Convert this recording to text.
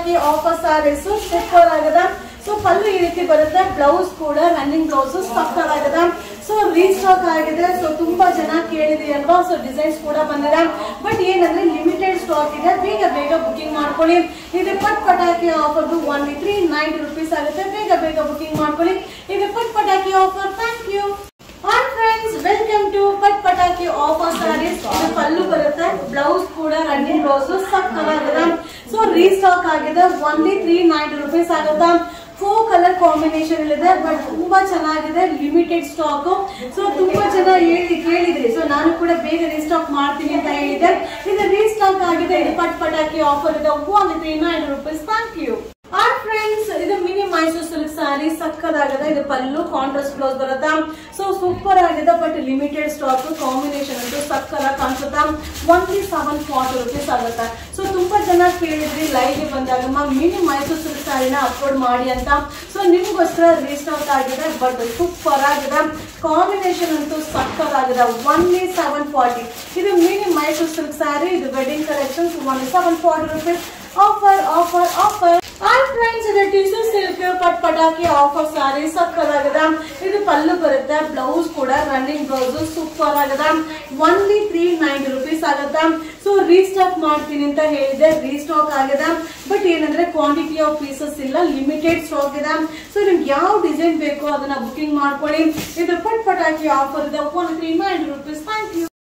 ಪಟಾಕಿ offer saris super ಆಗದ so ಪಲ್ಲು ಈ ರೀತಿ ಬರುತ್ತೆ ಬ್ಲೌಸ್ ಕೂಡ ರನ್ನಿಂಗ್ ಬ್ಲೌಸ್ ಸಕ್ಕರ್ ಆಗದ ಸೊ ರೀಸ್ಟಾಕ್ ಆಗಿದೆ ಸೊ ತುಂಬಾ ಜನ ಕೇಳಿದ್ರಿ ಅಲ್ವಾ ಸೊ ಡಿಸೈನ್ಸ್ ಕೂಡ ಬಂದಿದೆ ಬಟ್ ಏನಂದ್ರೆ ಲಿಮಿಟೆಡ್ ಸ್ಟಾಕ್ ಇದೆ ಬೇಗ ಬೇಗ ಬುಕಿಂಗ್ ಮಾಡ್ಕೊಳ್ಳಿ ಇದು ಪಟ್ ಪಟಾಕಿ offer only three ninety rupees ಆಗುತ್ತೆ ಬೇಗ ಬೇಗ ಬುಕಿಂಗ್ ಮಾಡ್ಕೊಳ್ಳಿ ಇದು ಪಟ್ ಪಟಾಕಿ offer thank you hi friends welcome to ಪಟ್ ಪಟಾಕಿ ಆಫರ್ ಸಾರೀಸ್ ಇದು ಪಲ್ಲು ಬರುತ್ತೆ ಬ್ಲೌಸ್ ಕೂಡ ರನ್ನಿಂಗ್ ಬ್ಲೌಸ್ ಸಕ್ಕತ್ತಾಗಿದೆ ಸೊ ರೀಸ್ಟಾಕ್ ಆಗಿದೆ ಒನ್ಲಿ ತ್ರೀ ನೈಂಟಿ ರುಪೀಸ್ ಆಗುತ್ತಾ ಫೋರ್ ಕಲರ್ ಕಾಂಬಿನೇಷನ್ ಇದೆ ಬಟ್ ತುಂಬಾ ಚೆನ್ನಾಗಿದೆ ಲಿಮಿಟೆಡ್ ಸ್ಟಾಕ್ ಸೊ ತುಂಬಾ ಜನ ಹೇಳಿ ಕೇಳಿದ್ರಿ ಸೊ ನಾನು ಕೂಡ ಬೇಗ ರೀಸ್ಟಾಕ್ ಮಾಡ್ತೀನಿ ಅಂತ ಹೇಳಿದೆ ಇದು ರೀಸ್ಟಾಕ್ ಆಗಿದೆ ಇದು ಪಟ್ ಪಟಾಕಿ ಆಫರ್ ಇದೆ one three nine rupees thank you our friends ಇದು ಮಿನಿ ಮೈಸೂರು ಸಿಲ್ಕ್ ಸಾರಿ ಸಕ್ಕದಾಗಿದೆ ಇದು ಪಲ್ಲು ಕಾಂಟ್ರಾಸ್ಟ್ ಬ್ಲೌಸ್ ಬರುತ್ತಾ ಸೊ ಸೂಪರ್ ಆಗಿದೆ ಬಟ್ ಲಿಮಿಟೆಡ್ ಸ್ಟಾಕ್ ಕಾಂಬಿನೇಷನ್ ಅಂತೂ ಸಕ್ಕದ ಕಾಣಿಸುತ್ತಾ ಒನ್ಲಿ ಸೆವೆನ್ ಫಾರ್ಟಿ ರುಪೀಸ್ ಆಗುತ್ತೆ ಸೊ ತುಂಬಾ ಜನ ಕೇಳಿದ್ರಿ ಲೈವ್ ಬಂದಾಗ ಮಿನಿ ಮೈಸೂರು ಸಿಲ್ಕ್ ಸಾರಿನ ಅಪ್ಲೋಡ್ ಮಾಡಿ ಅಂತ ಸೊ ನಿಮ್ಗೋಸ್ಕರ ರೀಸ್ಟಾಕ್ ಆಗಿದೆ ಬಟ್ ಸೂಪರ್ ಆಗಿದೆ ಕಾಂಬಿನೇಷನ್ ಅಂತೂ ಸಕ್ಕದಾಗಿದೆ ಒನ್ಲಿ ಸೆವೆನ್ ಫಾರ್ಟಿ ಇದು ಮಿನಿ ಮೈಸೂರು ಸಿಲ್ಕ್ ಸಾರಿ ಇದು wedding collections only seven forty rupees offer offer offer hi friends ಇದು ಟಿಶ್ಯೂ ಸಿಲ್ಕ್ ಪಟ್ ಪಟಾಕಿ ಆಫರ್ ಸಾರಿ ಸಕ್ಕದಾಗಿದೆ ಇದು ಪಲ್ಲು ಬರುತ್ತೆ ಬ್ಲೌಸ್ ಕೂಡ ರನ್ನಿಂಗ್ ಬ್ಲೌಸ್ ಸೂಪರ್ ಆಗಿದೆ ಒನ್ಲಿ ತ್ರೀ ನೈಂಟಿ ರುಪೀಸ್ ಆಗುತ್ತೆ ಸೊ ರೀಸ್ಟಾಕ್ ಮಾಡ್ತೀನಿ ಅಂತ ಹೇಳಿದೆ ರೀಸ್ಟಾಕ್ ಆಗಿದೆ ಬಟ್ ಏನಂದ್ರೆ ಕ್ವಾಂಟಿಟಿ ಆಫ್ ಪೀಸಸ್ ಇಲ್ಲ ಲಿಮಿಟೆಡ್ ಸ್ಟಾಕ್ ಇದೆ ಸೊ ನಿಮ್ಗೆ ಯಾವ ಡಿಸೈನ್ ಬೇಕೋ ಅದನ್ನ ಬುಕಿಂಗ್ ಮಾಡ್ಕೊಳ್ಳಿ ಇದು ಪಟ್ ಪಟಾಕಿ ಆಫರ್ ಇದೆ one three ninety rupees thank you